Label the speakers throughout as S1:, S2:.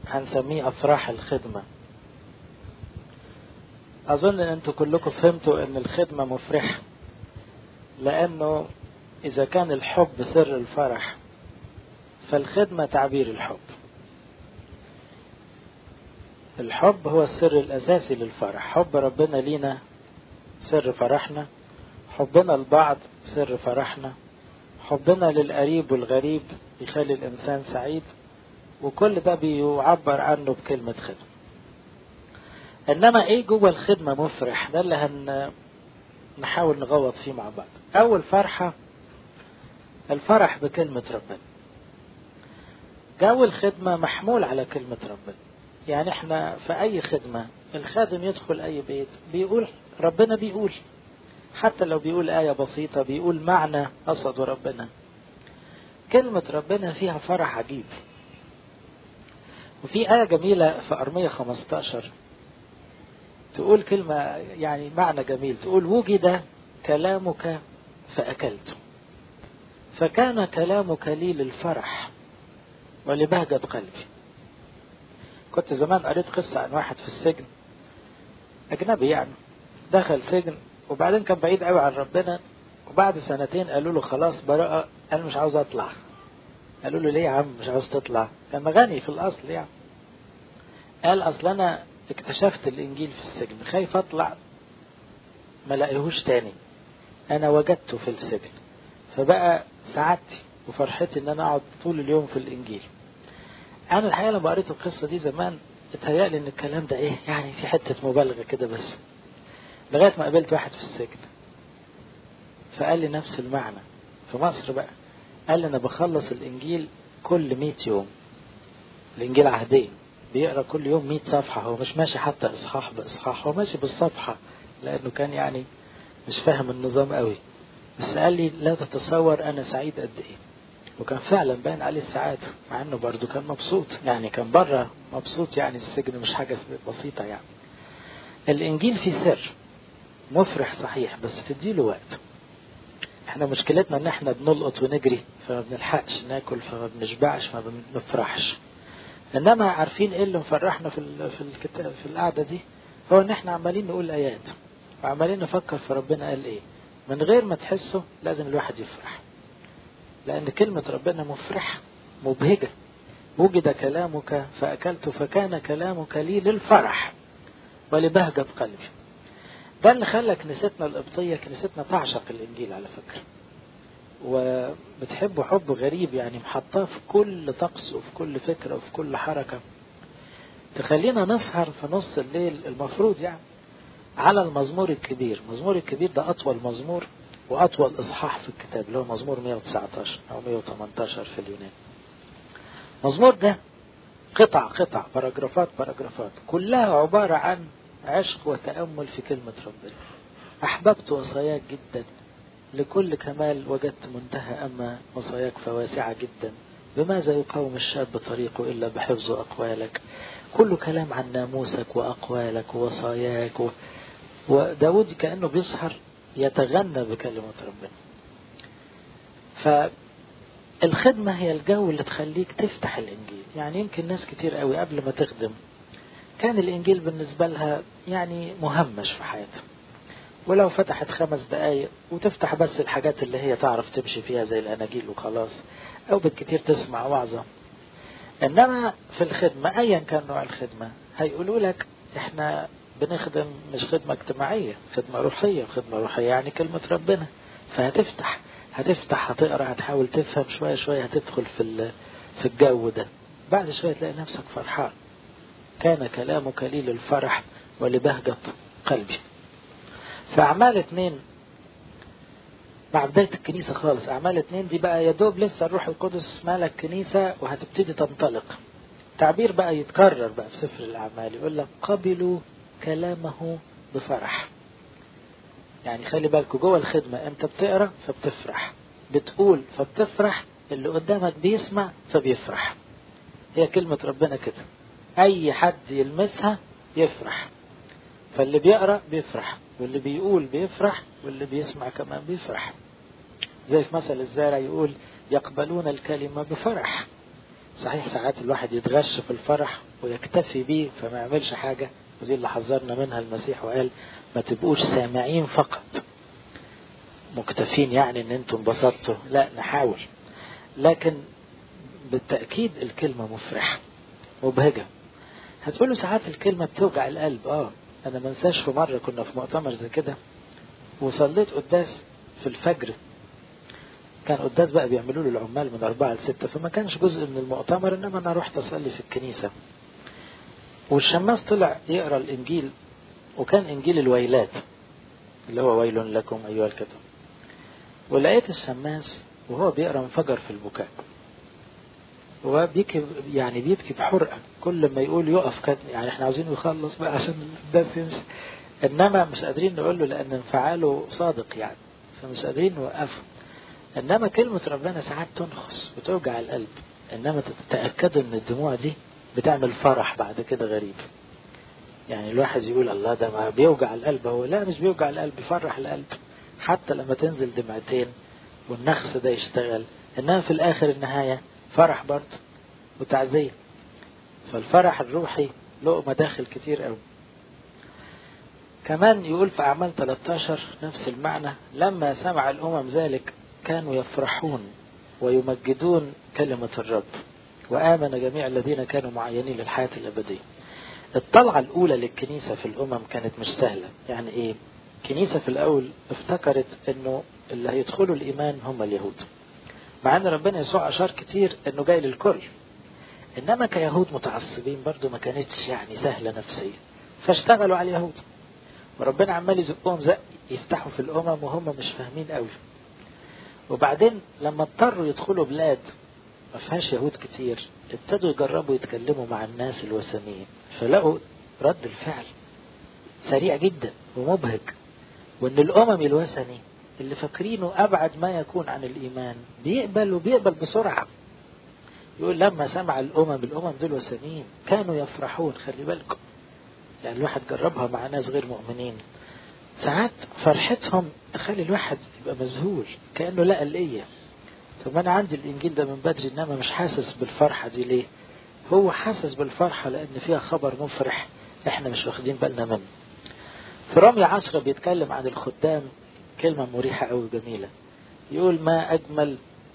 S1: هنسميه أفراح الخدمة أظن أن أنتوا كلكم فهمتوا أن الخدمة مفرحة لأنه إذا كان الحب سر الفرح فالخدمة تعبير الحب الحب هو السر الأساسي للفرح حب ربنا لينا سر فرحنا حبنا لبعض سر فرحنا حبنا للقريب والغريب يخلي الإنسان سعيد وكل ده بيعبر عنه بكلمة خدمة إنما إيه جوه الخدمة مفرح ده اللي هن نحاول نغوط فيه مع بعض أول فرحة الفرح بكلمة ربنا جو الخدمة محمول على كلمة ربنا يعني احنا في أي خدمة الخادم يدخل أي بيت بيقول ربنا بيقول حتى لو بيقول آية بسيطة بيقول معنى قصده ربنا كلمة ربنا فيها فرح عجيب وفي آية جميلة في أرمية 15 تقول كلمة يعني معنى جميل تقول وجد كلامك فأكلته فكان كلامك لي للفرح ولبهجة قلبي كنت زمان قريت قصة عن واحد في السجن أجنبي يعني دخل سجن وبعدين كان بعيد قوي عن ربنا وبعد سنتين قالوا له خلاص براءة قال مش عاوز أطلع قالوا له ليه يا عم مش عاوز تطلع كان غني في الأصل يعني قال أصل أنا اكتشفت الإنجيل في السجن خايف أطلع ما لاقيهوش تاني أنا وجدته في السجن فبقى سعادتي وفرحتي إن أنا أقعد طول اليوم في الإنجيل أنا الحقيقة لما قريت القصة دي زمان اتهيألي إن الكلام ده إيه يعني في حتة مبالغة كده بس لغاية ما قابلت واحد في السجن فقال لي نفس المعنى في مصر بقى قال لي أنا بخلص الإنجيل كل 100 يوم الإنجيل عهدين بيقرا كل يوم 100 صفحة هو مش ماشي حتى إصحاح بإصحاح هو ماشي بالصفحة لأنه كان يعني مش فاهم النظام قوي بس قال لي لا تتصور أنا سعيد قد إيه وكان فعلا باين عليه السعادة مع إنه برضه كان مبسوط يعني كان بره مبسوط يعني السجن مش حاجة بسيطة يعني الإنجيل فيه سر مفرح صحيح بس تديله وقت احنا مشكلتنا ان احنا بنلقط ونجري فما بنلحقش ناكل فما بنشبعش فما بنفرحش انما عارفين ايه اللي مفرحنا في في الكتاب في القعده دي هو ان احنا عمالين نقول ايات وعمالين نفكر في ربنا قال ايه من غير ما تحسه لازم الواحد يفرح لان كلمه ربنا مفرحه مبهجه وجد كلامك فاكلت فكان كلامك لي للفرح ولبهجه قلبي ده اللي خلى كنيستنا القبطيه كنيستنا تعشق الانجيل على فكره وبتحبه حب غريب يعني محطاه في كل طقس وفي كل فكره وفي كل حركه تخلينا نسهر في نص الليل المفروض يعني على المزمور الكبير المزمور الكبير ده اطول مزمور واطول اصحاح في الكتاب اللي هو مزمور 119 او 118 في اليونان المزمور ده قطع قطع باراجرافات باراجرافات كلها عباره عن عشق وتامل في كلمه ربنا احببت وصاياك جدا لكل كمال وجدت منتهى أما وصاياك فواسعة جدا بماذا يقاوم الشاب طريقه إلا بحفظ أقوالك كل كلام عن ناموسك وأقوالك ووصاياك و... وداود كأنه بيسهر يتغنى بكلمة ربنا فالخدمة هي الجو اللي تخليك تفتح الإنجيل يعني يمكن ناس كتير قوي قبل ما تخدم كان الإنجيل بالنسبة لها يعني مهمش في حياتها ولو فتحت خمس دقايق وتفتح بس الحاجات اللي هي تعرف تمشي فيها زي الأناجيل وخلاص أو بالكتير تسمع وعظة إنما في الخدمة أيا كان نوع الخدمة هيقولوا لك إحنا بنخدم مش خدمة اجتماعية خدمة روحية خدمة روحية يعني كلمة ربنا فهتفتح هتفتح هتقرا هتحاول تفهم شوية شوية هتدخل في في الجو ده بعد شوية تلاقي نفسك فرحان كان كلامك لي للفرح ولبهجة قلبي في أعمال اتنين مع بداية الكنيسة خالص أعمال اتنين دي بقى يا دوب لسه الروح القدس مالك كنيسة وهتبتدي تنطلق تعبير بقى يتكرر بقى في سفر الأعمال يقول لك قبلوا كلامه بفرح يعني خلي بالكوا جوه الخدمة أنت بتقرا فبتفرح بتقول فبتفرح اللي قدامك بيسمع فبيفرح هي كلمة ربنا كده أي حد يلمسها يفرح فاللي بيقرا بيفرح واللي بيقول بيفرح واللي بيسمع كمان بيفرح زي في مثل الزارع يقول يقبلون الكلمة بفرح صحيح ساعات الواحد يتغش في الفرح ويكتفي بيه فما يعملش حاجة ودي اللي حذرنا منها المسيح وقال ما تبقوش سامعين فقط مكتفين يعني ان انتم انبسطتوا لا نحاول لكن بالتأكيد الكلمة مفرحة مبهجة هتقولوا ساعات الكلمة بتوجع القلب اه انا ما انساش في مرة كنا في مؤتمر زي كده وصليت قداس في الفجر كان قداس بقى بيعملوا له العمال من أربعة لستة فما كانش جزء من المؤتمر إنما أنا رحت أصلي في الكنيسة والشماس طلع يقرأ الإنجيل وكان إنجيل الويلات اللي هو ويل لكم أيها الكتب ولقيت الشماس وهو بيقرأ انفجر في البكاء هو بيبكي يعني بيبكي بحرقة كل ما يقول يقف كده يعني احنا عاوزينه يخلص بقى عشان الدرس يمشي انما مش قادرين نقول له لان انفعاله صادق يعني فمش قادرين نوقفه انما كلمة ربنا ساعات تنخس وتوجع القلب انما تتأكدوا ان الدموع دي بتعمل فرح بعد كده غريب يعني الواحد يقول الله ده ما بيوجع القلب هو لا مش بيوجع القلب بيفرح القلب حتى لما تنزل دمعتين والنخس ده يشتغل انما في الاخر النهاية فرح برضه وتعزية فالفرح الروحي له مداخل كتير قوي كمان يقول في أعمال 13 نفس المعنى لما سمع الأمم ذلك كانوا يفرحون ويمجدون كلمة الرب وآمن جميع الذين كانوا معينين للحياة الأبدية الطلعة الأولى للكنيسة في الأمم كانت مش سهلة يعني إيه الكنيسة في الأول افتكرت أنه اللي هيدخلوا الإيمان هم اليهود مع أن ربنا يسوع أشار كتير أنه جاي للكل إنما كيهود متعصبين برضو ما كانتش يعني سهلة نفسيا فاشتغلوا على اليهود وربنا عمال يزقهم زق يفتحوا في الأمم وهم مش فاهمين قوي وبعدين لما اضطروا يدخلوا بلاد ما فيهاش يهود كتير ابتدوا يجربوا يتكلموا مع الناس الوثنيين فلقوا رد الفعل سريع جدا ومبهج وان الامم الوثني اللي فاكرينه ابعد ما يكون عن الايمان بيقبل وبيقبل بسرعه يقول لما سمع الامم الامم دول وثنيين كانوا يفرحون خلي بالكم يعني الواحد جربها مع ناس غير مؤمنين ساعات فرحتهم تخلي الواحد يبقى مذهول كانه لقى الايه طب انا عندي الانجيل ده من بدري انما مش حاسس بالفرحه دي ليه هو حاسس بالفرحه لان فيها خبر مفرح احنا مش واخدين بالنا منه في رمي عشرة بيتكلم عن الخدام كلمة مريحة أوي جميلة يقول ما أجمل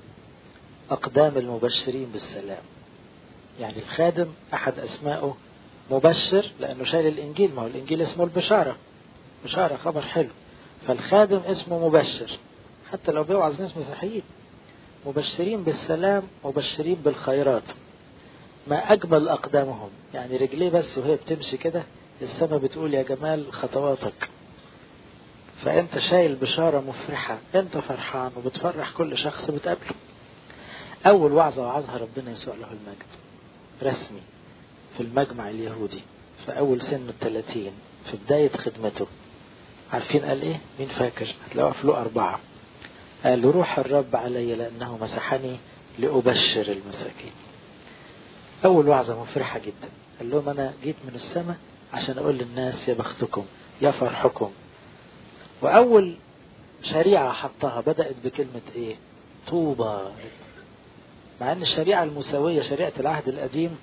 S1: أقدام المبشرين بالسلام يعني الخادم أحد أسمائه مبشر لأنه شايل الإنجيل ما هو الإنجيل اسمه البشارة بشارة خبر حلو فالخادم اسمه مبشر حتى لو بيوعظ ناس مسيحيين مبشرين بالسلام مبشرين بالخيرات ما أجمل أقدامهم يعني رجليه بس وهي بتمشي كده السماء بتقول يا جمال خطواتك فأنت شايل بشارة مفرحة أنت فرحان وبتفرح كل شخص بتقابله أول وعظة وعظها ربنا يسوع له المجد رسمي في المجمع اليهودي في أول سن الثلاثين في بداية خدمته عارفين قال إيه؟ مين فاكر؟ هتلاقوها في له أربعة قال روح الرب علي لأنه مسحني لأبشر المساكين أول وعظة مفرحة جدا قال لهم أنا جيت من السماء عشان أقول للناس يا بختكم يا فرحكم وأول شريعة حطها بدأت بكلمة إيه طوبى مع أن الشريعة المساوية شريعة العهد القديم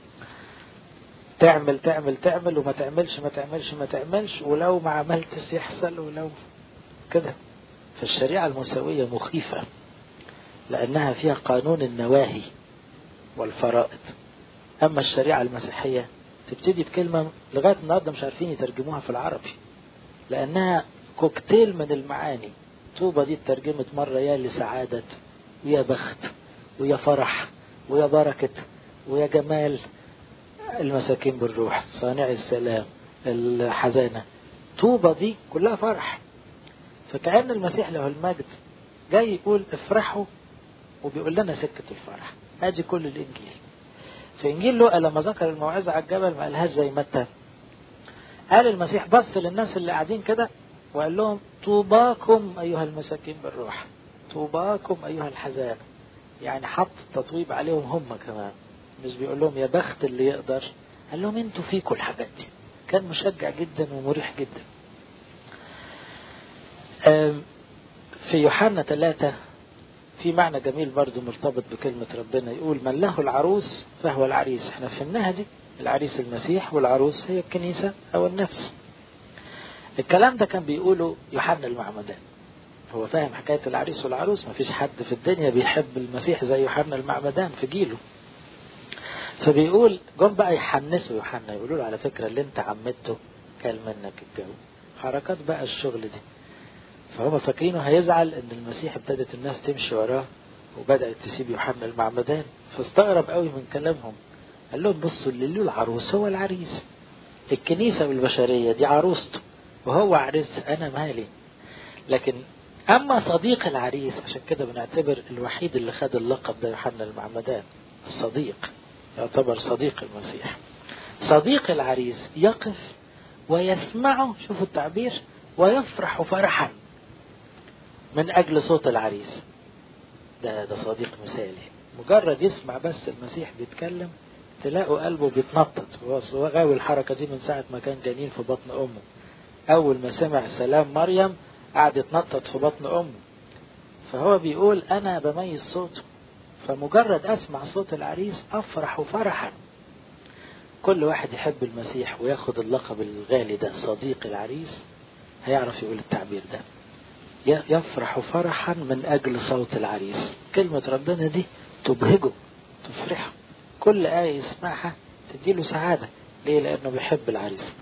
S1: تعمل تعمل تعمل وما تعملش ما تعملش ما تعملش ولو ما عملتش يحصل ولو كده فالشريعة المساوية مخيفة لأنها فيها قانون النواهي والفرائض أما الشريعة المسيحية تبتدي بكلمة لغاية النهاردة مش عارفين يترجموها في العربي لأنها كوكتيل من المعاني طوبة دي اترجمت مرة يا لسعادة ويا بخت ويا فرح ويا بركة ويا جمال المساكين بالروح صانع السلام الحزانة طوبة دي كلها فرح فكأن المسيح له المجد جاي يقول افرحوا وبيقول لنا سكة الفرح ادي كل الانجيل في انجيل لوقا لما ذكر الموعظة على الجبل ما قالهاش زي متى قال المسيح بص للناس اللي قاعدين كده وقال لهم طوباكم ايها المساكين بالروح طوباكم ايها الحزان يعني حط التطويب عليهم هم كمان مش بيقول لهم يا بخت اللي يقدر قال لهم انتوا فيكم الحاجات دي كان مشجع جدا ومريح جدا في يوحنا ثلاثة في معنى جميل برضو مرتبط بكلمة ربنا يقول من له العروس فهو العريس احنا فهمناها دي العريس المسيح والعروس هي الكنيسة أو النفس الكلام ده كان بيقوله يوحنا المعمدان هو فاهم حكاية العريس والعروس مفيش حد في الدنيا بيحب المسيح زي يوحنا المعمدان في جيله فبيقول جم بقى يحنسوا يوحنا يقولوا له على فكرة اللي انت عمدته كان منك الجو حركات بقى الشغل دي فهم فاكرينه هيزعل ان المسيح ابتدت الناس تمشي وراه وبدأت تسيب يوحنا المعمدان فاستغرب قوي من كلامهم قال لهم بصوا اللي له العروس هو العريس الكنيسة والبشرية دي عروسته وهو عريس أنا مالي لكن أما صديق العريس عشان كده بنعتبر الوحيد اللي خد اللقب ده يوحنا المعمدان الصديق يعتبر صديق المسيح صديق العريس يقف ويسمعه شوفوا التعبير ويفرح فرحا من أجل صوت العريس ده ده صديق مثالي مجرد يسمع بس المسيح بيتكلم تلاقوا قلبه بيتنطط هو غاوي الحركة دي من ساعة ما كان جنين في بطن أمه أول ما سمع سلام مريم قعد يتنطط في بطن أمه فهو بيقول أنا بميز صوته فمجرد أسمع صوت العريس أفرح فرحا كل واحد يحب المسيح وياخد اللقب الغالي ده صديق العريس هيعرف يقول التعبير ده يفرح فرحا من أجل صوت العريس كلمة ربنا دي تبهجه تفرحه كل آية يسمعها تديله سعادة ليه لأنه بيحب العريس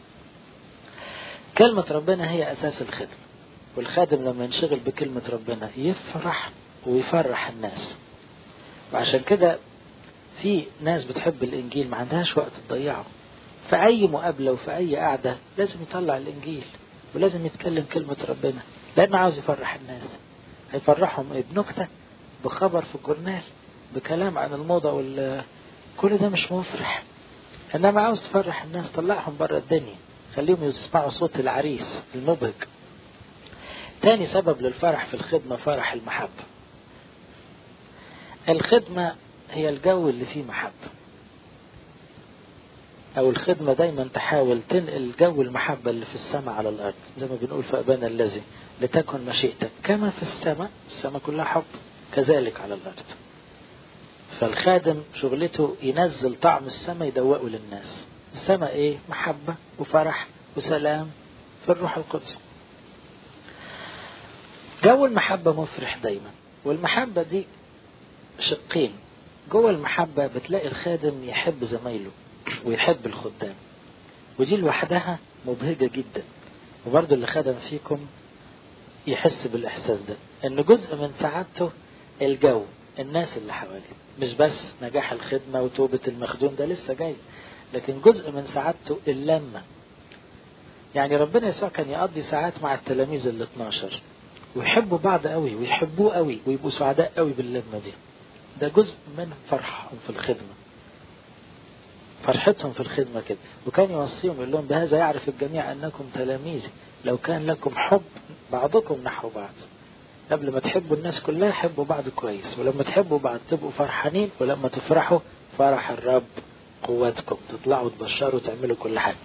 S1: كلمة ربنا هي أساس الخدمة والخادم لما ينشغل بكلمة ربنا يفرح ويفرح الناس وعشان كده في ناس بتحب الإنجيل ما عندهاش وقت تضيعه في أي مقابلة وفي أي قعدة لازم يطلع الإنجيل ولازم يتكلم كلمة ربنا لأنه عاوز يفرح الناس هيفرحهم إيه بنكتة بخبر في الجورنال بكلام عن الموضة وال كل ده مش مفرح إنما عاوز تفرح الناس طلعهم بره الدنيا خليهم يسمعوا صوت العريس المبهج تاني سبب للفرح في الخدمة فرح المحبة الخدمة هي الجو اللي فيه محبة أو الخدمة دايما تحاول تنقل جو المحبة اللي في السماء على الأرض زي ما بنقول في أبانا الذي لتكن مشيئتك كما في السماء السماء كلها حب كذلك على الأرض فالخادم شغلته ينزل طعم السماء يدوقه للناس السماء ايه محبة وفرح وسلام في الروح القدس جو المحبة مفرح دايما والمحبة دي شقين جوه المحبة بتلاقي الخادم يحب زمايله ويحب الخدام ودي لوحدها مبهجة جدا وبرضه اللي خدم فيكم يحس بالإحساس ده إن جزء من سعادته الجو الناس اللي حواليه مش بس نجاح الخدمة وتوبة المخدوم ده لسه جاي لكن جزء من سعادته اللمة يعني ربنا يسوع كان يقضي ساعات مع التلاميذ ال 12 ويحبوا بعض قوي ويحبوه قوي ويبقوا سعداء قوي باللمة دي ده جزء من فرحهم في الخدمة فرحتهم في الخدمة كده وكان يوصيهم يقول لهم بهذا يعرف الجميع أنكم تلاميذي لو كان لكم حب بعضكم نحو بعض قبل ما تحبوا الناس كلها حبوا بعض كويس ولما تحبوا بعض تبقوا فرحانين ولما تفرحوا فرح الرب قوتكم تطلعوا تبشروا تعملوا كل حاجة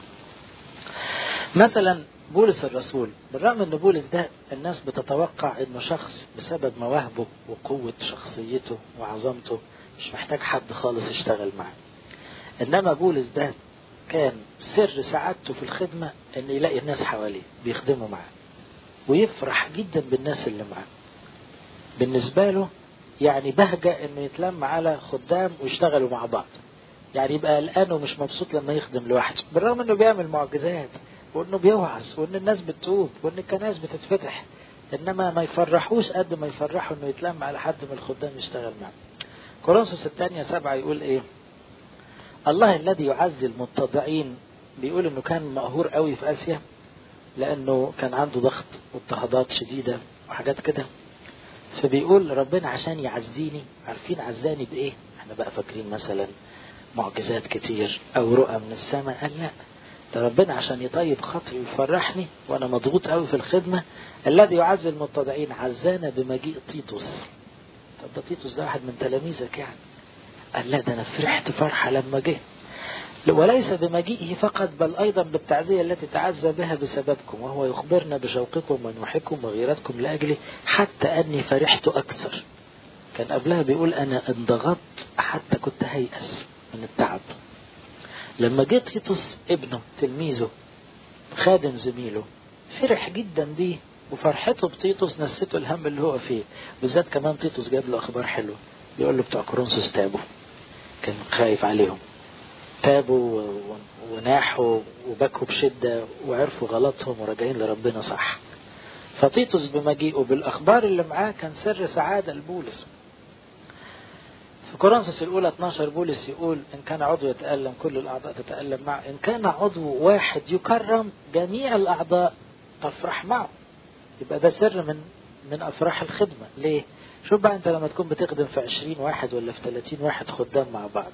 S1: مثلا بولس الرسول بالرغم ان بولس ده الناس بتتوقع انه شخص بسبب مواهبه وقوة شخصيته وعظمته مش محتاج حد خالص يشتغل معاه انما بولس ده كان سر سعادته في الخدمة ان يلاقي الناس حواليه بيخدموا معاه ويفرح جدا بالناس اللي معاه بالنسبة له يعني بهجة انه يتلم على خدام ويشتغلوا مع بعض يعني يبقى قلقان ومش مبسوط لما يخدم لوحده بالرغم انه بيعمل معجزات وانه بيوعظ وان الناس بتتوب وان الكنائس بتتفتح انما ما يفرحوش قد ما يفرحوا انه يتلم على حد من الخدام يشتغل معاه كورنثوس الثانية سبعة يقول ايه الله الذي يعزي المتضعين بيقول انه كان مقهور قوي في اسيا لانه كان عنده ضغط واضطهادات شديدة وحاجات كده فبيقول ربنا عشان يعزيني عارفين عزاني بايه احنا بقى فاكرين مثلا معجزات كتير او رؤى من السماء قال لا ده ربنا عشان يطيب خاطري ويفرحني وانا مضغوط قوي في الخدمة الذي يعزي المتضعين عزانا بمجيء تيتوس طب ده تيتوس ده واحد من تلاميذك يعني قال لا ده انا فرحت فرحة لما جه وليس بمجيئه فقط بل أيضا بالتعزية التي تعزى بها بسببكم وهو يخبرنا بشوقكم ونوحكم وغيرتكم لأجلي حتى أني فرحت أكثر كان قبلها بيقول أنا انضغطت حتى كنت هيأس من التعب لما جه تيتوس ابنه تلميذه خادم زميله فرح جدا بيه وفرحته بتيتوس نسيته الهم اللي هو فيه بالذات كمان تيتوس جاب له اخبار حلوه بيقول له بتوع كورنثوس تابوا كان خايف عليهم تابوا وناحوا وبكوا بشده وعرفوا غلطهم وراجعين لربنا صح فتيتوس بمجيئه بالاخبار اللي معاه كان سر سعاده لبولس في كورنثوس الأولى 12 بولس يقول إن كان عضو يتألم كل الأعضاء تتألم معه إن كان عضو واحد يكرم جميع الأعضاء تفرح معه يبقى ده سر من من أفراح الخدمة ليه؟ شوف بقى أنت لما تكون بتخدم في 20 واحد ولا في 30 واحد خدام مع بعض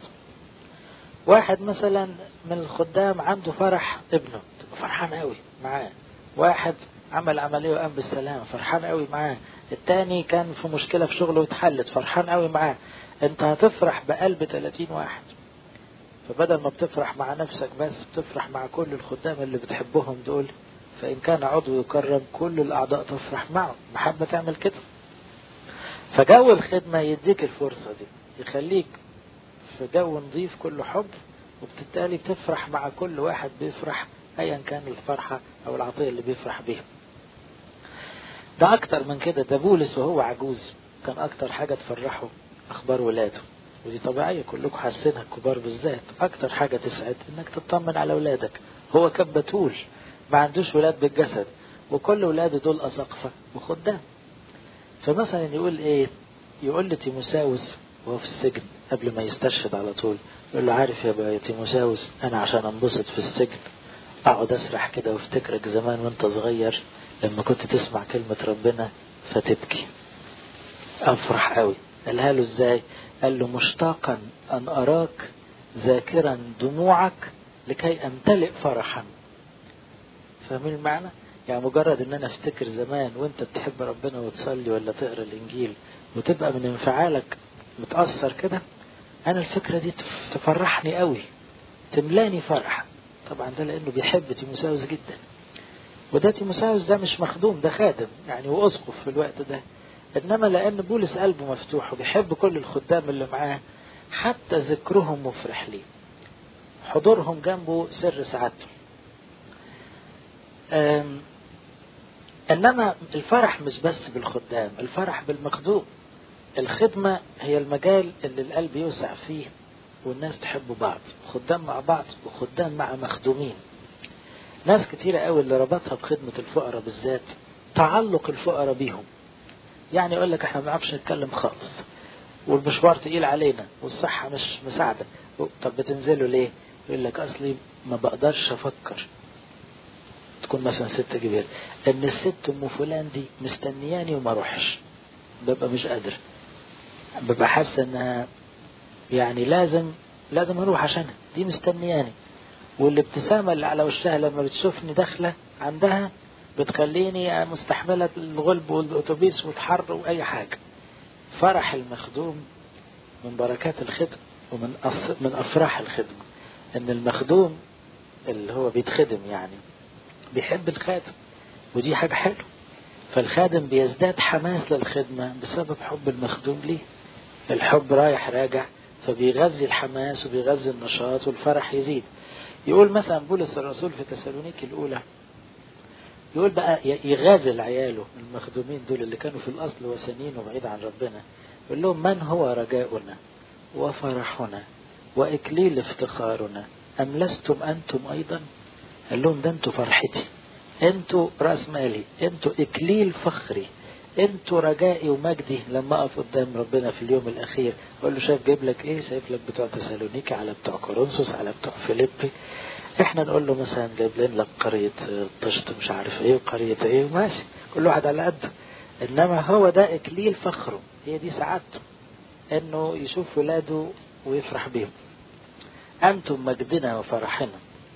S1: واحد مثلا من الخدام عنده فرح ابنه تبقى فرحان قوي معاه واحد عمل عملية وقام بالسلام فرحان قوي معاه التاني كان في مشكلة في شغله واتحلت فرحان قوي معاه انت هتفرح بقلب 30 واحد فبدل ما بتفرح مع نفسك بس بتفرح مع كل الخدام اللي بتحبهم دول فإن كان عضو يكرم كل الأعضاء تفرح معه محبة تعمل كده فجو الخدمة يديك الفرصة دي يخليك في جو نظيف كله حب وبالتالي بتفرح مع كل واحد بيفرح أيا كان الفرحة أو العطية اللي بيفرح بيها ده أكتر من كده ده بولس وهو عجوز كان أكتر حاجة تفرحه أخبار ولاده ودي طبيعية كلكم حاسينها الكبار بالذات أكتر حاجة تسعد إنك تطمن على ولادك هو كان بتول ما عندوش ولاد بالجسد وكل ولاده دول أساقفة وخدام فمثلا يقول إيه يقول لتيموساوس وهو في السجن قبل ما يستشهد على طول يقول له عارف يا تيموساوس أنا عشان أنبسط في السجن أقعد أسرح كده وافتكرك زمان وأنت صغير لما كنت تسمع كلمة ربنا فتبكي أفرح قوي قالها له ازاي قال له مشتاقا ان اراك ذاكرا دموعك لكي امتلئ فرحا فاهمين المعنى يعني مجرد ان انا افتكر زمان وانت بتحب ربنا وتصلي ولا تقرا الانجيل وتبقى من انفعالك متاثر كده انا الفكره دي تفرحني قوي تملاني فرح طبعا ده لانه بيحب تيموساوس جدا وده تيموساوس ده مش مخدوم ده خادم يعني واسقف في الوقت ده انما لان بولس قلبه مفتوح وبيحب كل الخدام اللي معاه حتى ذكرهم مفرح ليه حضورهم جنبه سر سعادته انما الفرح مش بس بالخدام الفرح بالمخدوم الخدمة هي المجال اللي القلب يوسع فيه والناس تحب بعض خدام مع بعض وخدام مع مخدومين ناس كتيرة قوي اللي ربطها بخدمة الفقراء بالذات تعلق الفقراء بيهم يعني يقول لك احنا ما بنعرفش نتكلم خالص والمشوار تقيل علينا والصحة مش مساعدة طب بتنزلوا ليه؟ يقول لك اصلي ما بقدرش افكر تكون مثلا ست كبيرة ان الست ام فلان دي مستنياني وما اروحش ببقى مش قادر ببقى حاسة انها يعني لازم لازم اروح عشانها دي مستنياني والابتسامة اللي على وشها لما بتشوفني داخلة عندها بتخليني مستحملة الغلب والأتوبيس والحر وأي حاجة فرح المخدوم من بركات الخدمة ومن من أفراح الخدمة إن المخدوم اللي هو بيتخدم يعني بيحب الخادم ودي حاجة حلوة فالخادم بيزداد حماس للخدمة بسبب حب المخدوم ليه الحب رايح راجع فبيغذي الحماس وبيغذي النشاط والفرح يزيد يقول مثلا بولس الرسول في تسالونيكي الأولى يقول بقى يغازل عياله المخدومين دول اللي كانوا في الأصل وثنين وبعيد عن ربنا يقول لهم من هو رجاؤنا وفرحنا وإكليل افتخارنا أم لستم أنتم أيضا قال لهم ده أنتوا فرحتي أنتوا رأس مالي أنتوا إكليل فخري أنتوا رجائي ومجدي لما أقف قدام ربنا في اليوم الأخير أقول له شايف جايب لك إيه شايف لك بتوع تسالونيكي على بتوع كورنثوس على بتوع فيليبي احنا نقول له مثلا جايب لنا لك قرية طشت مش عارف ايه وقرية ايه وماشي كل واحد على قده انما هو ده اكليل فخره هي دي سعادته انه يشوف ولاده ويفرح بيهم انتم مجدنا وفرحنا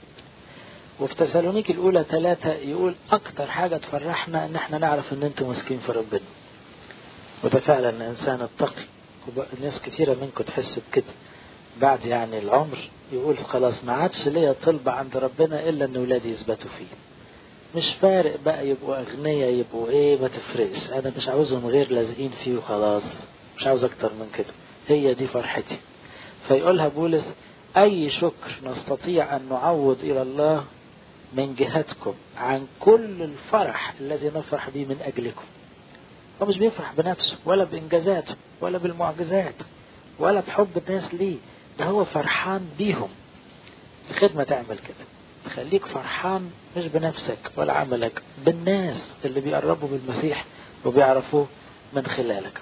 S1: وفي تسالونيك الاولى ثلاثة يقول اكتر حاجة تفرحنا ان احنا نعرف ان انتم ماسكين في ربنا وده فعلا انسان التقي ناس كثيرة منكم تحس بكده بعد يعني العمر يقول خلاص ما عادش ليا طلب عند ربنا الا ان ولادي يثبتوا فيه مش فارق بقى يبقوا اغنياء يبقوا ايه ما تفرقش انا مش عاوزهم غير لازقين فيه وخلاص مش عاوز اكتر من كده هي دي فرحتي فيقولها بولس اي شكر نستطيع ان نعوض الى الله من جهتكم عن كل الفرح الذي نفرح به من اجلكم هو مش بيفرح بنفسه ولا بانجازاته ولا بالمعجزات ولا بحب الناس ليه ده هو فرحان بيهم الخدمة تعمل كده تخليك فرحان مش بنفسك ولا عملك بالناس اللي بيقربوا بالمسيح وبيعرفوه من خلالك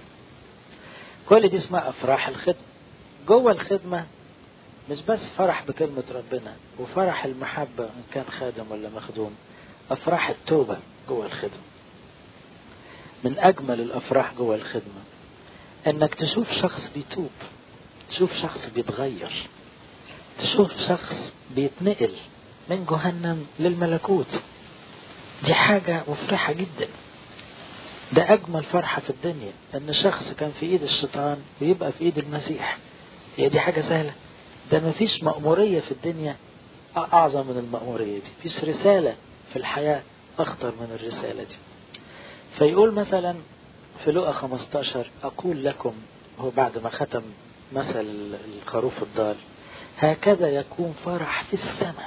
S1: كل دي اسمها أفراح الخدمة جوه الخدمة مش بس فرح بكلمة ربنا وفرح المحبة إن كان خادم ولا مخدوم أفراح التوبة جوه الخدمة من أجمل الأفراح جوه الخدمة إنك تشوف شخص بيتوب تشوف شخص بيتغير تشوف شخص بيتنقل من جهنم للملكوت دي حاجة مفرحة جدا ده أجمل فرحة في الدنيا إن شخص كان في إيد الشيطان ويبقى في إيد المسيح هي دي حاجة سهلة ده مفيش مأمورية في الدنيا أعظم من المأمورية دي مفيش رسالة في الحياة أخطر من الرسالة دي فيقول مثلا في لقا 15 أقول لكم هو بعد ما ختم مثل الخروف الضال هكذا يكون فرح في السماء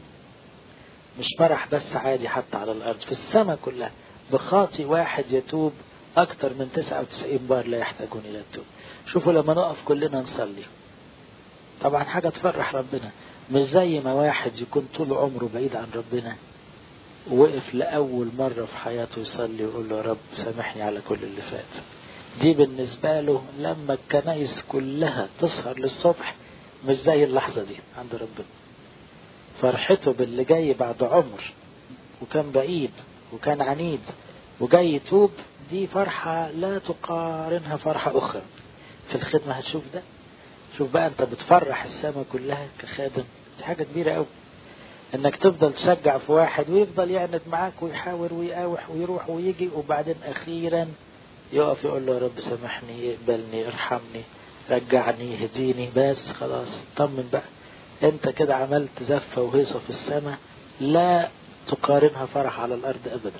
S1: مش فرح بس عادي حتى على الأرض في السماء كلها بخاطي واحد يتوب أكثر من 99 بار لا يحتاجون إلى التوب شوفوا لما نقف كلنا نصلي طبعا حاجة تفرح ربنا مش زي ما واحد يكون طول عمره بعيد عن ربنا وقف لأول مرة في حياته يصلي ويقول له يا رب سامحني على كل اللي فات دي بالنسبة له لما الكنايس كلها تسهر للصبح مش زي اللحظة دي عند ربنا فرحته باللي جاي بعد عمر وكان بعيد وكان عنيد وجاي يتوب دي فرحة لا تقارنها فرحة أخرى في الخدمة هتشوف ده شوف بقى أنت بتفرح السماء كلها كخادم دي حاجة كبيرة أوي انك تفضل تشجع في واحد ويفضل يعند معاك ويحاول ويقاوح ويروح ويجي وبعدين اخيرا يقف يقول له يا رب سامحني اقبلني ارحمني رجعني اهديني بس خلاص طمن بقى انت كده عملت زفه وهيصه في السماء لا تقارنها فرح على الارض ابدا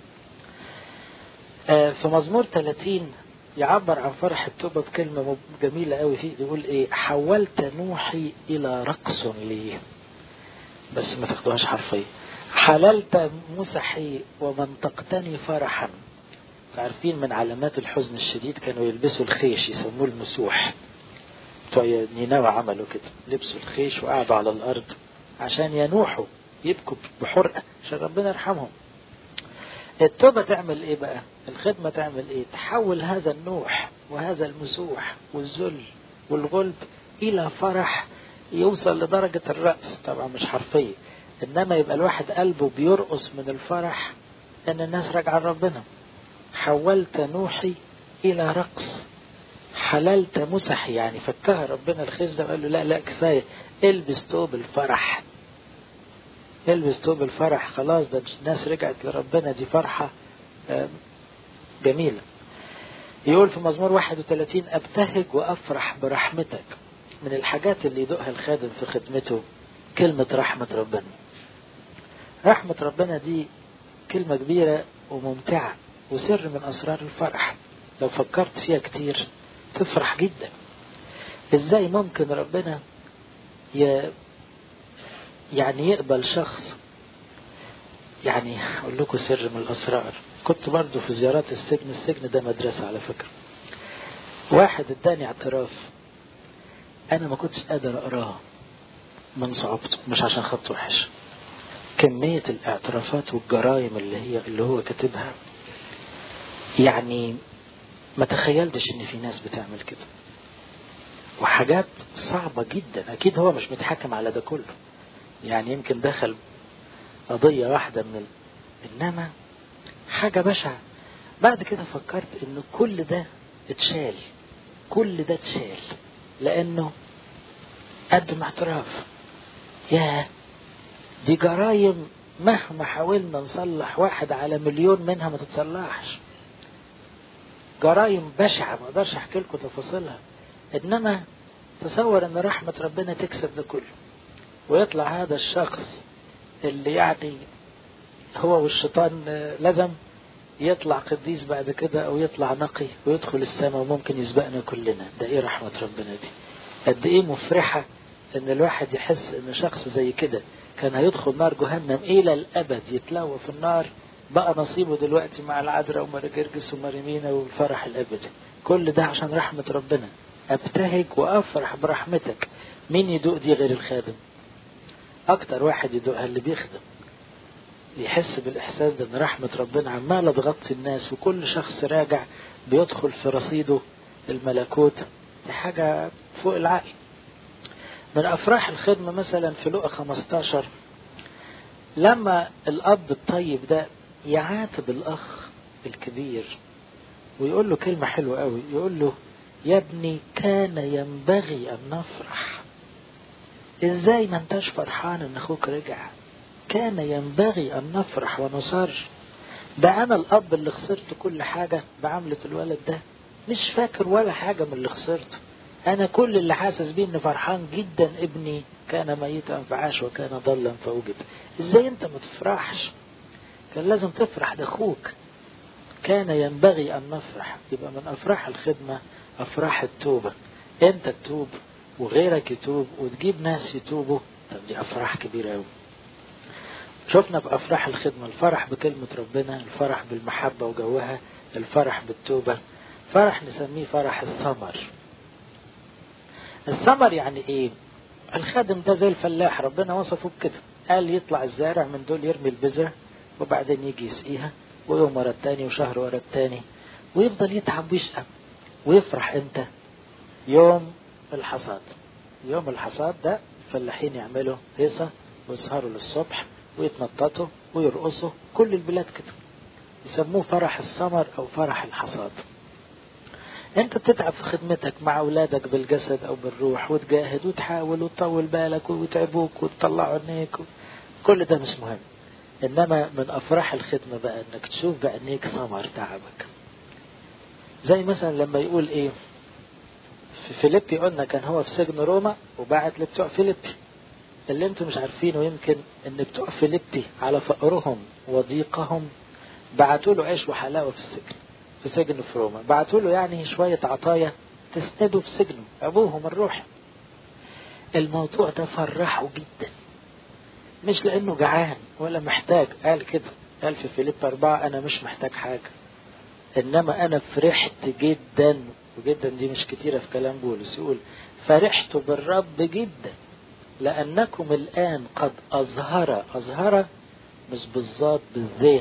S1: آه في مزمور 30 يعبر عن فرح التوبه بكلمه جميله قوي فيه يقول ايه حولت نوحي الى رقص لي بس ما تاخدوهاش حرفيا حللت مسحي ومنطقتني فرحا عارفين من علامات الحزن الشديد كانوا يلبسوا الخيش يسموه المسوح بتوع نينوى عملوا كده لبسوا الخيش وقعدوا على الارض عشان ينوحوا يبكوا بحرقه عشان ربنا يرحمهم التوبه تعمل ايه بقى الخدمه تعمل ايه تحول هذا النوح وهذا المسوح والذل والغلب الى فرح يوصل لدرجة الرأس طبعا مش حرفية إنما يبقى الواحد قلبه بيرقص من الفرح إن الناس راجعة ربنا حولت نوحي إلى رقص حللت مسحي يعني فكها ربنا الخيز ده وقال له لا لا كفاية البس ثوب الفرح البس ثوب الفرح خلاص ده الناس رجعت لربنا دي فرحة جميلة يقول في مزمور 31 أبتهج وأفرح برحمتك من الحاجات اللي يدوقها الخادم في خدمته كلمة رحمة ربنا رحمة ربنا دي كلمة كبيرة وممتعة وسر من أسرار الفرح لو فكرت فيها كتير تفرح جدا ازاي ممكن ربنا ي... يعني يقبل شخص يعني اقول لكم سر من الاسرار كنت برضو في زيارات السجن السجن ده مدرسة على فكرة واحد اداني اعتراف انا ما كنتش قادر اقراه من صعوبته مش عشان خط وحش كمية الاعترافات والجرائم اللي هي اللي هو كاتبها يعني ما تخيلتش ان في ناس بتعمل كده وحاجات صعبة جدا اكيد هو مش متحكم على ده كله يعني يمكن دخل قضية واحدة من ال... انما حاجة بشعة بعد كده فكرت ان كل ده اتشال كل ده اتشال لانه قدم اعتراف يا دي جرايم مهما حاولنا نصلح واحد على مليون منها ما تتصلحش جرايم بشعة ما اقدرش احكي لكم تفاصيلها انما تصور ان رحمة ربنا تكسب ده كله ويطلع هذا الشخص اللي يعني هو والشيطان لزم يطلع قديس بعد كده او يطلع نقي ويدخل السماء وممكن يسبقنا كلنا ده ايه رحمة ربنا دي قد ايه مفرحة ان الواحد يحس ان شخص زي كده كان هيدخل نار جهنم الى الابد يتلوى في النار بقى نصيبه دلوقتي مع العذراء ومرجرجس ومريمينا والفرح الابدي كل ده عشان رحمة ربنا ابتهج وافرح برحمتك مين يدوق دي غير الخادم اكتر واحد يدوقها اللي بيخدم يحس بالاحساس ده ان رحمة ربنا عمالة تغطي الناس وكل شخص راجع بيدخل في رصيده الملكوت دي حاجة فوق العقل من افراح الخدمة مثلا في لقا 15 لما الاب الطيب ده يعاتب الاخ الكبير ويقول له كلمة حلوة قوي يقول له يا ابني كان ينبغي ان نفرح ازاي ما انتش فرحان ان اخوك رجع كان ينبغي ان نفرح ونصر ده انا الاب اللي خسرت كل حاجة بعملة الولد ده مش فاكر ولا حاجة من اللي خسرته انا كل اللي حاسس بيه ان فرحان جدا ابني كان ميتا فعاش وكان ضلا فوجد ازاي انت ما تفرحش كان لازم تفرح ده اخوك كان ينبغي ان نفرح يبقى من افراح الخدمة افراح التوبة انت تتوب وغيرك يتوب وتجيب ناس يتوبوا طب دي افراح كبيرة قوي شفنا في افراح الخدمة الفرح بكلمة ربنا الفرح بالمحبة وجوها الفرح بالتوبة فرح نسميه فرح الثمر الثمر يعني ايه الخادم ده زي الفلاح ربنا وصفه بكده قال يطلع الزارع من دول يرمي البذرة وبعدين يجي يسقيها ويوم ورا التاني وشهر ورا التاني ويفضل يتعب ويشقى ويفرح امتى يوم الحصاد يوم الحصاد ده الفلاحين يعملوا هيصة ويسهروا للصبح ويتنططوا ويرقصوا كل البلاد كده يسموه فرح الثمر او فرح الحصاد انت بتتعب في خدمتك مع اولادك بالجسد او بالروح وتجاهد وتحاول وتطول بالك ويتعبوك وتطلعوا عينيك كل ده مش مهم انما من افراح الخدمة بقى انك تشوف بعينيك ثمر تعبك زي مثلا لما يقول ايه في فيليبي قلنا كان هو في سجن روما وبعت لبتوع فيليبي اللي انتم مش عارفينه يمكن ان بتوع فيليبي على فقرهم وضيقهم بعتوا له عيش وحلاوه في السجن في سجن في روما بعتوا له يعني شويه عطايا تسنده في سجنه ابوهم الروحي الموضوع ده فرحه جدا مش لانه جعان ولا محتاج قال كده قال في فيليب أربعة أنا مش محتاج حاجة إنما أنا فرحت جدا وجدا دي مش كتيرة في كلام بولس يقول فرحت بالرب جدا لأنكم الآن قد أظهر أظهر مش بالظبط بالذين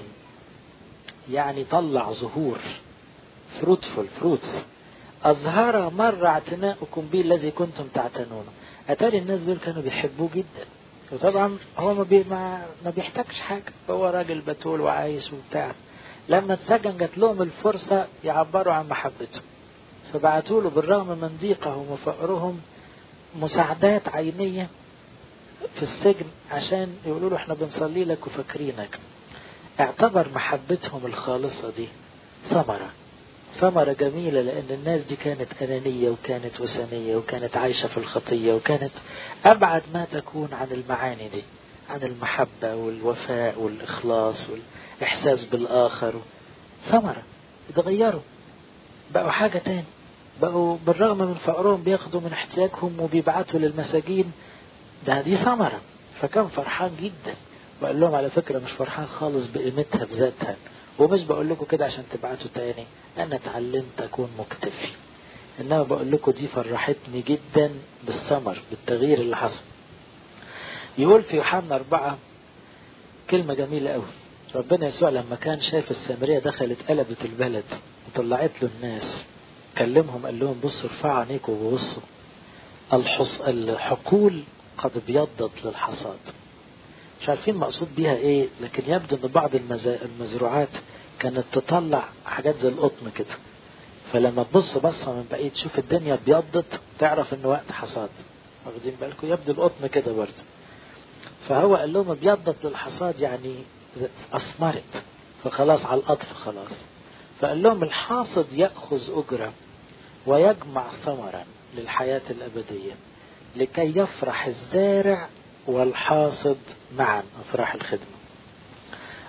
S1: يعني طلع ظهور فروتفول فروتس أظهر مر اعتناؤكم به الذي كنتم تعتنونه أتاري الناس دول كانوا بيحبوه جدا وطبعا هو ما, بي ما, ما بيحتاجش حاجة هو راجل بتول وعايش وبتاع لما اتسجن جات لهم الفرصة يعبروا عن محبته فبعتوا له بالرغم من ضيقهم وفقرهم مساعدات عينية في السجن عشان يقولوا له احنا بنصلي لك وفاكرينك اعتبر محبتهم الخالصة دي ثمرة ثمرة جميلة لأن الناس دي كانت أنانية وكانت وثنية وكانت عايشة في الخطية وكانت أبعد ما تكون عن المعاني دي عن المحبة والوفاء والإخلاص والإحساس بالآخر ثمرة اتغيروا بقوا حاجة تاني بقوا بالرغم من فقرهم بياخدوا من احتياجهم وبيبعتوا للمساجين ده دي ثمرة فكان فرحان جدا وقال لهم على فكرة مش فرحان خالص بقيمتها بذاتها ومش بقول لكم كده عشان تبعتوا تاني انا اتعلمت اكون مكتفي انما بقول لكم دي فرحتني جدا بالثمر بالتغيير اللي حصل يقول في يوحنا أربعة كلمة جميلة قوي ربنا يسوع لما كان شايف السامرية دخلت قلبت البلد وطلعت له الناس كلمهم قال لهم بصوا ارفعوا عينيكم وبصوا الحص... الحقول قد ابيضت للحصاد مش عارفين مقصود بيها ايه لكن يبدو ان بعض المز... المزروعات كانت تطلع حاجات زي القطن كده فلما تبص بصه من بعيد تشوف الدنيا ابيضت تعرف ان وقت حصاد واخدين بالكم يبدو القطن كده برضه فهو قال لهم ابيضت للحصاد يعني اثمرت فخلاص على القطف خلاص فقال لهم الحاصد ياخذ اجره ويجمع ثمرا للحياه الابديه لكي يفرح الزارع والحاصد معا افراح الخدمه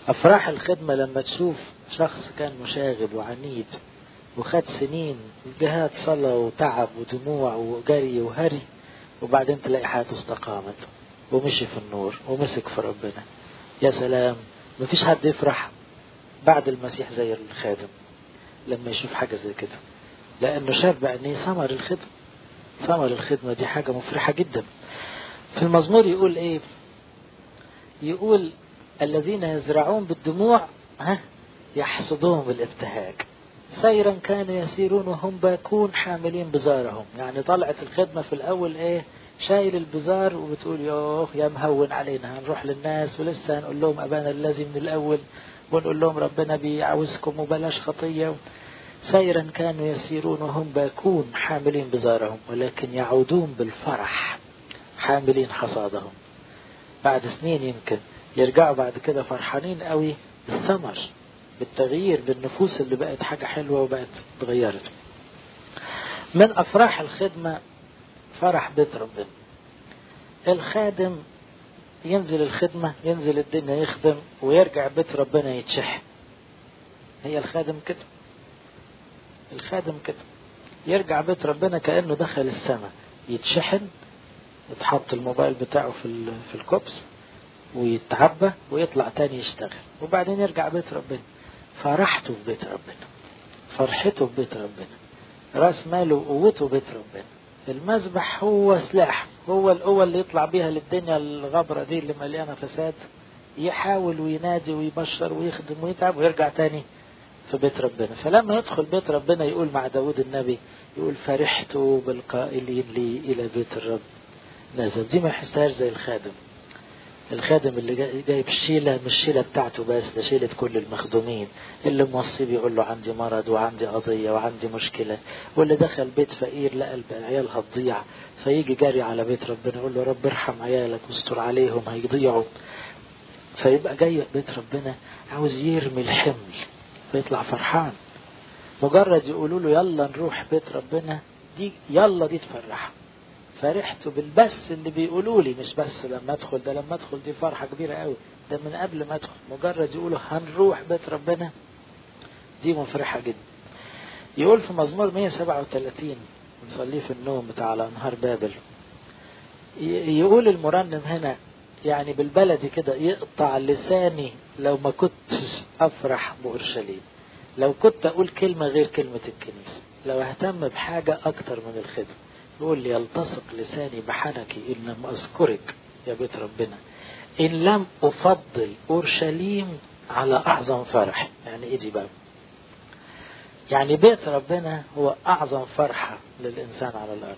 S1: أفراح الخدمة لما تشوف شخص كان مشاغب وعنيد وخد سنين جهاد صلاة وتعب ودموع وجري وهري وبعدين تلاقي حياته استقامت ومشي في النور ومسك في ربنا يا سلام مفيش حد يفرح بعد المسيح زي الخادم لما يشوف حاجة زي كده لأنه شاف بعينيه ثمر الخدمة ثمر الخدمة دي حاجة مفرحة جدا في المزمور يقول ايه يقول الذين يزرعون بالدموع ها يحصدون بالابتهاج سيرا كانوا يسيرون وهم باكون حاملين بزارهم يعني طلعت الخدمة في الأول إيه شايل البزار وبتقول يوه يا مهون علينا هنروح للناس ولسه هنقول لهم أبانا الذي من الأول ونقول لهم ربنا بيعوزكم وبلاش خطية سيرا كانوا يسيرون وهم باكون حاملين بزارهم ولكن يعودون بالفرح حاملين حصادهم بعد سنين يمكن يرجعوا بعد كده فرحانين قوي بالثمر بالتغيير بالنفوس اللي بقت حاجة حلوة وبقت اتغيرت من أفراح الخدمة فرح بيت ربنا الخادم ينزل الخدمة ينزل الدنيا يخدم ويرجع بيت ربنا يتشحن هي الخادم كده الخادم كده يرجع بيت ربنا كأنه دخل السماء يتشحن يتحط الموبايل بتاعه في في الكوبس ويتعبى ويطلع تاني يشتغل وبعدين يرجع بيت ربنا فرحته في بيت ربنا فرحته في بيت ربنا راس ماله وقوته بيت ربنا المذبح هو سلاح هو القوة اللي يطلع بيها للدنيا الغبرة دي اللي مليانة فساد يحاول وينادي ويبشر ويخدم ويتعب ويرجع تاني في بيت ربنا فلما يدخل بيت ربنا يقول مع داود النبي يقول فرحت بالقائلين لي إلى بيت الرب نزل دي ما يحسهاش زي الخادم الخادم اللي جايب الشيلة مش الشيلة بتاعته بس ده شيلة كل المخدومين اللي موصي بيقول له عندي مرض وعندي قضية وعندي مشكلة واللي دخل بيت فقير لقى العيال هتضيع فيجي جاري على بيت ربنا يقول له رب ارحم عيالك واستر عليهم هيضيعوا فيبقى جاي بيت ربنا عاوز يرمي الحمل فيطلع فرحان مجرد يقولوا له يلا نروح بيت ربنا دي يلا دي تفرحه فرحت بالبس اللي بيقولوا لي مش بس لما ادخل ده لما ادخل دي فرحة كبيرة قوي ده من قبل ما ادخل مجرد يقولوا هنروح بيت ربنا دي مفرحة جدا يقول في مزمور 137 نصليه في النوم بتاع على انهار بابل يقول المرنم هنا يعني بالبلدي كده يقطع لساني لو ما كنتش افرح بأورشليم لو كنت اقول كلمة غير كلمة الكنيسة لو اهتم بحاجة اكتر من الخدمة يقول لي يلتصق لساني بحنكي إن لم أذكرك يا بيت ربنا إن لم أفضل أورشليم على أعظم فرح يعني إيه دي بقى يعني بيت ربنا هو أعظم فرحة للإنسان على الأرض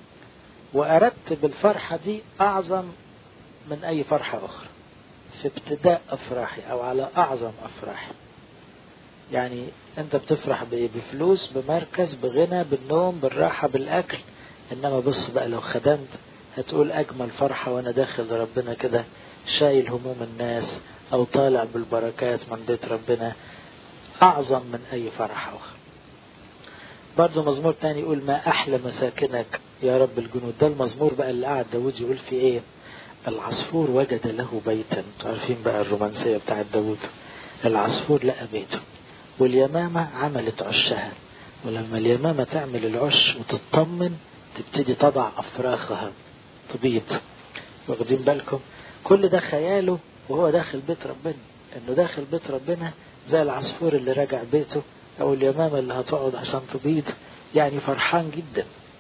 S1: وأردت بالفرحة دي أعظم من أي فرحة أخرى في ابتداء أفراحي أو على أعظم أفراحي يعني أنت بتفرح بإيه بفلوس بمركز بغنى بالنوم بالراحة بالأكل انما بص بقى لو خدمت هتقول اجمل فرحة وانا داخل لربنا كده شايل هموم الناس او طالع بالبركات من بيت ربنا اعظم من اي فرحة اخرى برضه مزمور تاني يقول ما احلى مساكنك يا رب الجنود ده المزمور بقى اللي قعد داود يقول فيه ايه العصفور وجد له بيتا عارفين بقى الرومانسية بتاعت داود العصفور لقى بيته واليمامة عملت عشها ولما اليمامة تعمل العش وتطمن تبتدي تضع أفراخها تبيض واخدين بالكم كل ده خياله وهو داخل بيت ربنا انه داخل بيت ربنا زي العصفور اللي راجع بيته او اليمامة اللي هتقعد عشان تبيض يعني فرحان جدا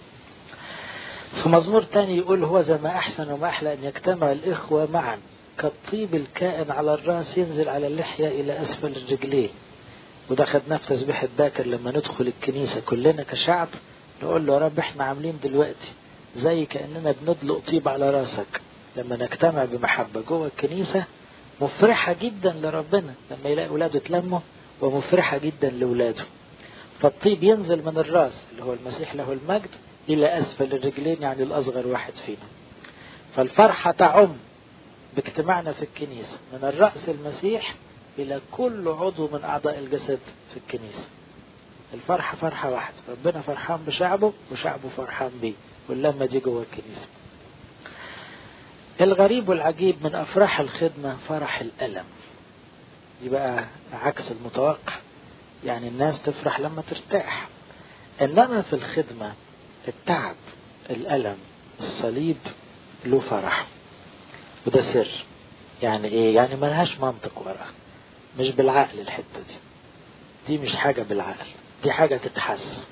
S1: في مزمور تاني يقول هو زي ما احسن وما احلى ان يجتمع الاخوة معا كالطيب الكائن على الراس ينزل على اللحية الى اسفل الرجلين وده خدناه في تسبيحة باكر لما ندخل الكنيسة كلنا كشعب نقول له يا رب احنا عاملين دلوقتي زي كأننا بندلق طيب على راسك لما نجتمع بمحبة جوه الكنيسة مفرحة جدا لربنا لما يلاقي ولاده اتلموا ومفرحة جدا لولاده فالطيب ينزل من الراس اللي هو المسيح له المجد إلى أسفل الرجلين يعني الأصغر واحد فينا فالفرحة تعم باجتماعنا في الكنيسة من الرأس المسيح إلى كل عضو من أعضاء الجسد في الكنيسة الفرحة فرحة واحدة ربنا فرحان بشعبه وشعبه فرحان بيه واللمة دي جوه الكنيسة الغريب والعجيب من أفراح الخدمة فرح الألم دي بقى عكس المتوقع يعني الناس تفرح لما ترتاح انما في الخدمة التعب الألم الصليب له فرح وده سر يعني ايه يعني ملهاش منطق وراها مش بالعقل الحتة دي دي مش حاجة بالعقل دي حاجة تتحس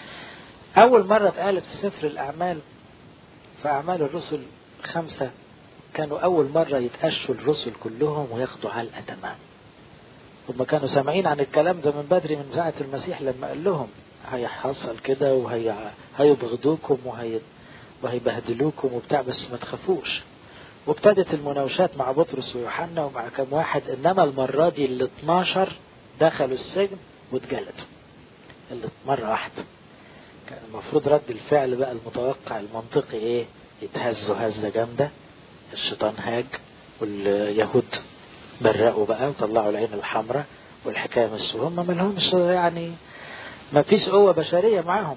S1: أول مرة اتقالت في سفر الأعمال في أعمال الرسل خمسة كانوا أول مرة يتأشوا الرسل كلهم وياخدوا علقة تمام هم كانوا سامعين عن الكلام ده من بدري من ساعة المسيح لما قال لهم هيحصل كده وهيبغضوكم وهي وهيبهدلوكم وبتاع بس ما تخافوش وابتدت المناوشات مع بطرس ويوحنا ومع كم واحد انما المرة دي ال 12 دخلوا السجن واتجلدوا اللي مرة واحدة كان المفروض رد الفعل بقى المتوقع المنطقي ايه يتهزوا هزة جامدة الشيطان هاج واليهود برقوا بقى وطلعوا العين الحمراء والحكاية مش هم ما لهمش يعني ما فيش قوة بشرية معاهم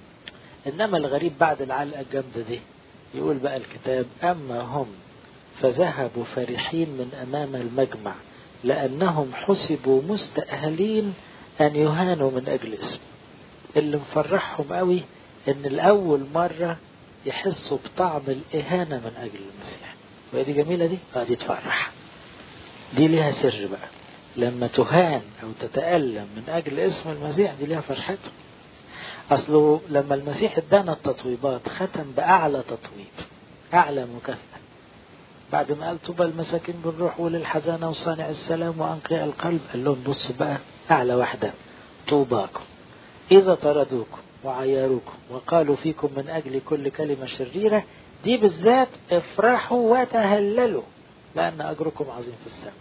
S1: إنما الغريب بعد العلقة الجامدة دي يقول بقى الكتاب أما هم فذهبوا فرحين من أمام المجمع لأنهم حسبوا مستأهلين أن يهانوا من أجل اسم اللي مفرحهم قوي إن الأول مرة يحسوا بطعم الإهانة من أجل المسيح وهي دي جميلة دي؟ اه دي تفرح دي ليها سر بقى لما تهان أو تتألم من أجل اسم المسيح دي ليها فرحته أصله لما المسيح ادانا التطويبات ختم بأعلى تطويب أعلى مكافأة بعد ما قال طوبى المساكين بالروح وللحزانة وصانع السلام وأنقياء القلب قال لهم بصوا بقى أعلى واحدة طوباكم إذا طردوكم وعيروكم وقالوا فيكم من أجل كل كلمة شريرة دي بالذات افرحوا وتهللوا لأن أجركم عظيم في السماء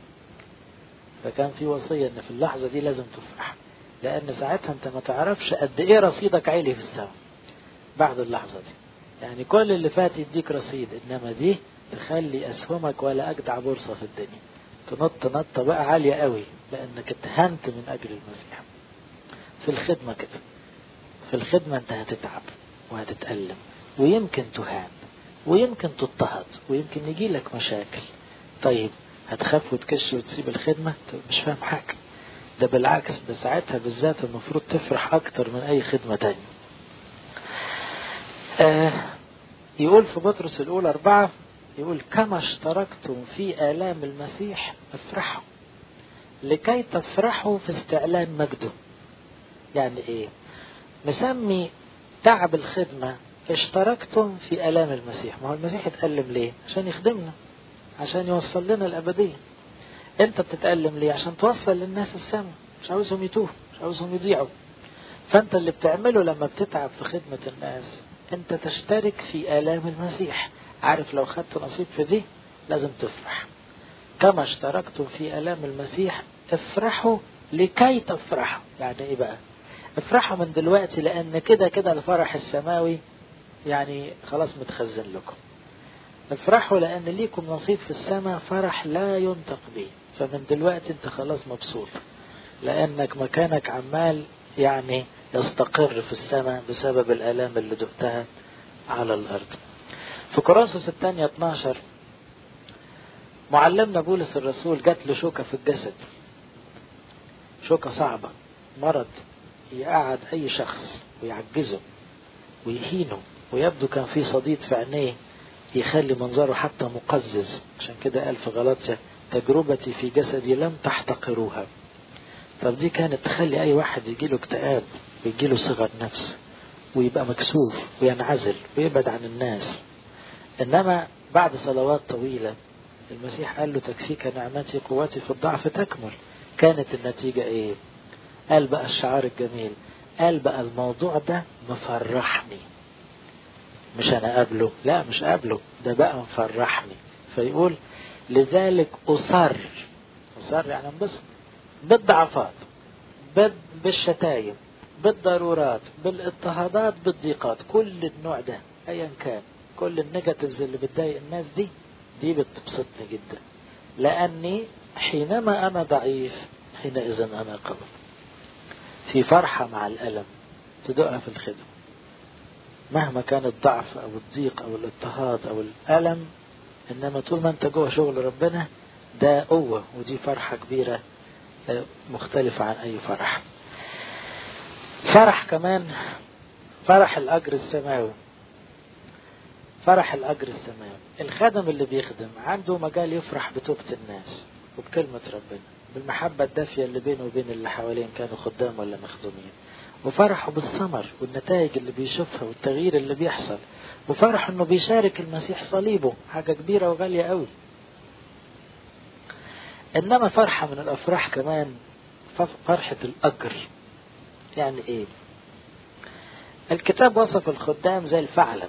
S1: فكان في وصية إن في اللحظة دي لازم تفرح لأن ساعتها أنت ما تعرفش قد إيه رصيدك عالي في السماء بعد اللحظة دي يعني كل اللي فات يديك رصيد إنما دي تخلي أسهمك ولا أجدع بورصة في الدنيا تنط نطة بقى عالية قوي لأنك اتهنت من أجل المسيح في الخدمة كده في الخدمة أنت هتتعب وهتتألم ويمكن تهان ويمكن تضطهد ويمكن يجي لك مشاكل طيب هتخاف وتكش وتسيب الخدمة مش فاهم حاجة ده بالعكس ده ساعتها بالذات المفروض تفرح أكتر من أي خدمة تانية آه يقول في بطرس الأولى أربعة يقول كما اشتركتم في آلام المسيح افرحوا لكي تفرحوا في استعلان مجده يعني ايه مسمي تعب الخدمة اشتركتم في آلام المسيح ما هو المسيح اتألم ليه عشان يخدمنا عشان يوصل لنا الأبدية انت بتتألم ليه عشان توصل للناس السماء مش عاوزهم يتوه مش عاوزهم يضيعوا فانت اللي بتعمله لما بتتعب في خدمة الناس انت تشترك في آلام المسيح عارف لو خدت نصيب في دي لازم تفرح كما اشتركتم في آلام المسيح افرحوا لكي تفرحوا يعني ايه بقى افرحوا من دلوقتي لان كده كده الفرح السماوي يعني خلاص متخزن لكم افرحوا لان ليكم نصيب في السماء فرح لا ينطق به فمن دلوقتي انت خلاص مبسوط لانك مكانك عمال يعني يستقر في السماء بسبب الالام اللي دقتها على الارض في كورنثوس الثانية 12 معلمنا بولس الرسول جات له شوكة في الجسد شوكة صعبة مرض يقعد أي شخص ويعجزه ويهينه ويبدو كان في صديد في عينيه يخلي منظره حتى مقزز عشان كده قال في غلطية تجربتي في جسدي لم تحتقروها طب دي كانت تخلي أي واحد يجيله اكتئاب ويجيله صغر نفس ويبقى مكسوف وينعزل ويبعد عن الناس إنما بعد صلوات طويلة المسيح قال له تكفيك نعمتي قوتي في الضعف تكمل كانت النتيجة إيه قال بقى الشعار الجميل قال بقى الموضوع ده مفرحني مش أنا قابله لا مش قابله ده بقى مفرحني فيقول لذلك أصر أصر يعني انبسط بالضعفات بالشتايم بالضرورات بالاضطهادات بالضيقات كل النوع ده ايا كان كل النيجاتيفز اللي بتضايق الناس دي دي بتبسطني جدا لاني حينما انا ضعيف حينئذ انا قوي في فرحة مع الألم تدقها في الخدمة مهما كان الضعف أو الضيق أو الاضطهاد أو الألم إنما طول ما أنت جوه شغل ربنا ده قوة ودي فرحة كبيرة مختلفة عن أي فرح فرح كمان فرح الأجر السماوي فرح الأجر السماوي الخادم اللي بيخدم عنده مجال يفرح بتوبة الناس وبكلمة ربنا بالمحبة الدافية اللي بينه وبين اللي حوالين كانوا خدام ولا مخدومين وفرحه بالثمر والنتائج اللي بيشوفها والتغيير اللي بيحصل وفرح انه بيشارك المسيح صليبه حاجة كبيرة وغالية قوي انما فرحة من الافراح كمان فرحة الاجر يعني ايه الكتاب وصف الخدام زي الفعلة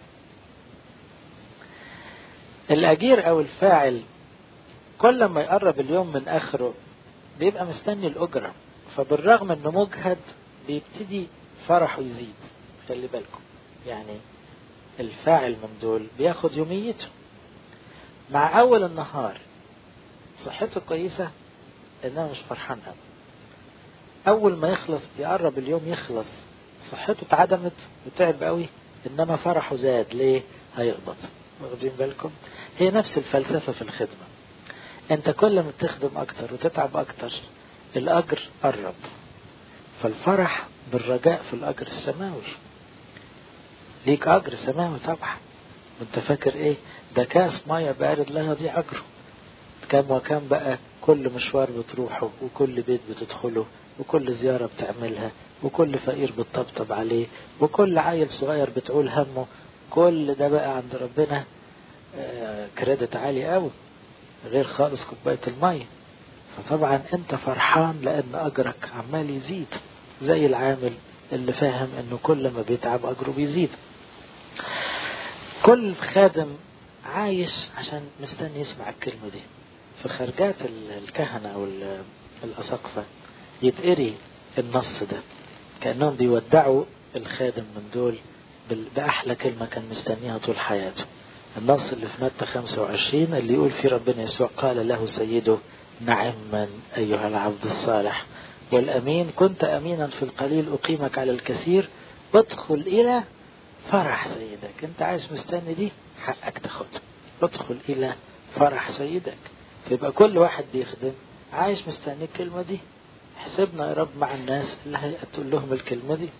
S1: الاجير او الفاعل كل ما يقرب اليوم من اخره بيبقى مستني الاجرة فبالرغم انه مجهد بيبتدي فرحه يزيد خلي بالكم يعني الفاعل من دول بياخد يوميته مع اول النهار صحته كويسة انما مش فرحان قوي اول ما يخلص بيقرب اليوم يخلص صحته اتعدمت وتعب قوي انما فرحه زاد ليه هيقبض واخدين بالكم هي نفس الفلسفة في الخدمة انت كل ما تخدم اكتر وتتعب اكتر الاجر قرب فالفرح بالرجاء في الاجر السماوي ليك اجر سماوي طبعا وانت فاكر ايه ده كاس ميه بارد لا يضيع اجره كم وكم بقى كل مشوار بتروحه وكل بيت بتدخله وكل زيارة بتعملها وكل فقير بتطبطب عليه وكل عيل صغير بتقول همه كل ده بقى عند ربنا آه كريدت عالي قوي غير خالص كوباية المية فطبعا انت فرحان لان اجرك عمال يزيد زي العامل اللي فاهم انه كل ما بيتعب اجره بيزيد كل خادم عايش عشان مستني يسمع الكلمة دي في خرجات الكهنة أو الأساقفة يتقري النص ده كأنهم بيودعوا الخادم من دول بأحلى كلمة كان مستنيها طول حياته النص اللي في متى 25 اللي يقول فيه ربنا يسوع قال له سيده نعما أيها العبد الصالح والأمين كنت أمينا في القليل أقيمك على الكثير ادخل إلى فرح سيدك أنت عايز مستني دي حقك تاخدها ادخل إلى فرح سيدك يبقى كل واحد بيخدم عايش مستني الكلمة دي حسبنا يا رب مع الناس اللي هتقول لهم الكلمة دي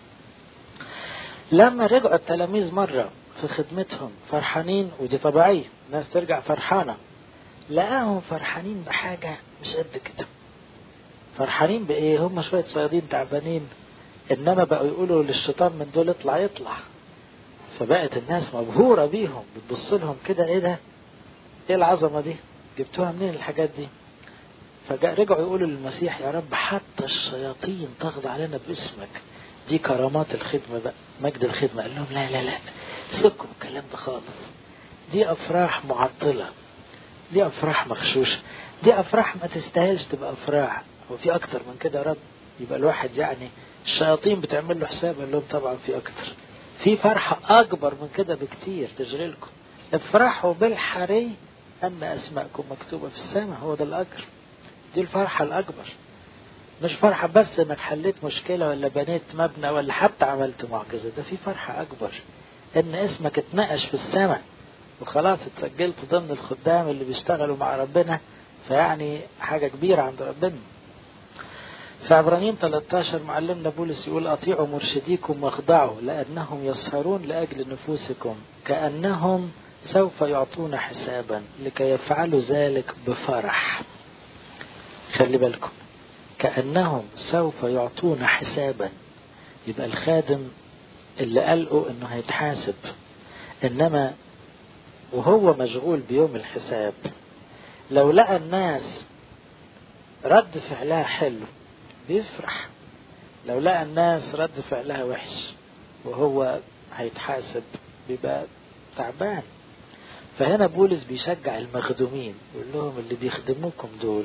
S1: لما رجعوا التلاميذ مرة في خدمتهم فرحانين ودي طبيعية الناس ترجع فرحانة لقاهم فرحانين بحاجة مش قد كده فرحانين بإيه هم شوية صيادين تعبانين إنما بقوا يقولوا للشيطان من دول اطلع يطلع فبقت الناس مبهورة بيهم بتبص لهم كده إيه ده إيه العظمة دي جبتوها منين الحاجات دي فرجعوا يقولوا للمسيح يا رب حتى الشياطين تخضع لنا باسمك دي كرامات الخدمة بقى مجد الخدمة قال لهم لا لا لا سيبكم الكلام ده خالص دي أفراح معطلة دي أفراح مغشوشة دي أفراح ما تستاهلش تبقى أفراح هو في أكتر من كده يا رب يبقى الواحد يعني الشياطين بتعمل له حساب قال لهم طبعا في أكتر في فرحة أكبر من كده بكتير تشغلكم افرحوا بالحري أن أسماءكم مكتوبة في السماء هو ده الأجر دي الفرحة الأكبر مش فرحة بس إنك حليت مشكلة ولا بنيت مبنى ولا حتى عملت معجزة ده في فرحة أكبر إن اسمك اتنقش في السماء وخلاص اتسجلت ضمن الخدام اللي بيشتغلوا مع ربنا فيعني حاجة كبيرة عند ربنا في عبرانيين 13 معلمنا بولس يقول أطيعوا مرشديكم واخضعوا لأنهم يسهرون لأجل نفوسكم كأنهم سوف يعطون حسابا لكي يفعلوا ذلك بفرح خلي بالكم كأنهم سوف يعطون حسابا يبقى الخادم اللي قلقوا انه هيتحاسب انما وهو مشغول بيوم الحساب لو لقى الناس رد فعلها حلو بيفرح لو لقى الناس رد فعلها وحش وهو هيتحاسب بيبقى تعبان فهنا بولس بيشجع المخدومين يقول لهم اللي بيخدموكم دول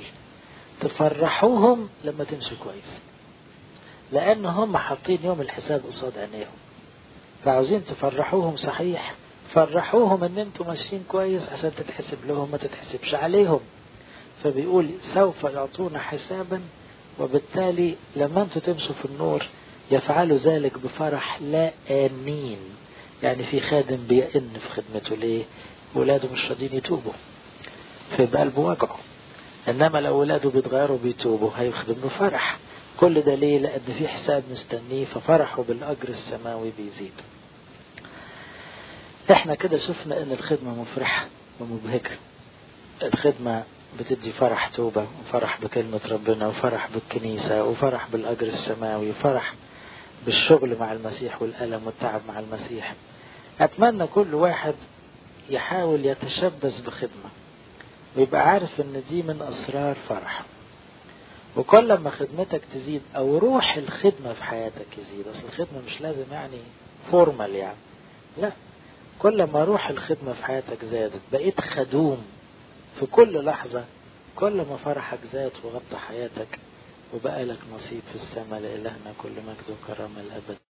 S1: تفرحوهم لما تمشوا كويس لان هم حاطين يوم الحساب قصاد عينيهم فعاوزين تفرحوهم صحيح فرحوهم ان انتوا ماشيين كويس عشان تتحسب لهم ما تتحسبش عليهم فبيقول سوف يعطون حسابا وبالتالي لما انتوا تمشوا في النور يفعلوا ذلك بفرح لا آمين يعني في خادم بيئن في خدمته ليه ولاده مش راضيين يتوبوا فيبقى قلبه وجعه انما لو ولاده بيتغيروا بيتوبوا هيخدم له فرح كل ده ليه لان في حساب مستنيه ففرحه بالاجر السماوي بيزيد احنا كده شفنا ان الخدمة مفرحة ومبهجة الخدمة بتدي فرح توبة وفرح بكلمة ربنا وفرح بالكنيسة وفرح بالأجر السماوي وفرح بالشغل مع المسيح والألم والتعب مع المسيح أتمنى كل واحد يحاول يتشبث بخدمة ويبقى عارف ان دي من أسرار فرح وكل ما خدمتك تزيد أو روح الخدمة في حياتك يزيد أصل الخدمة مش لازم يعني فورمال يعني لا كل ما روح الخدمة في حياتك زادت بقيت خدوم في كل لحظة كل ما فرحك زاد وغطى حياتك وبقى لك نصيب في السماء لإلهنا كل مجد وكرم الأبد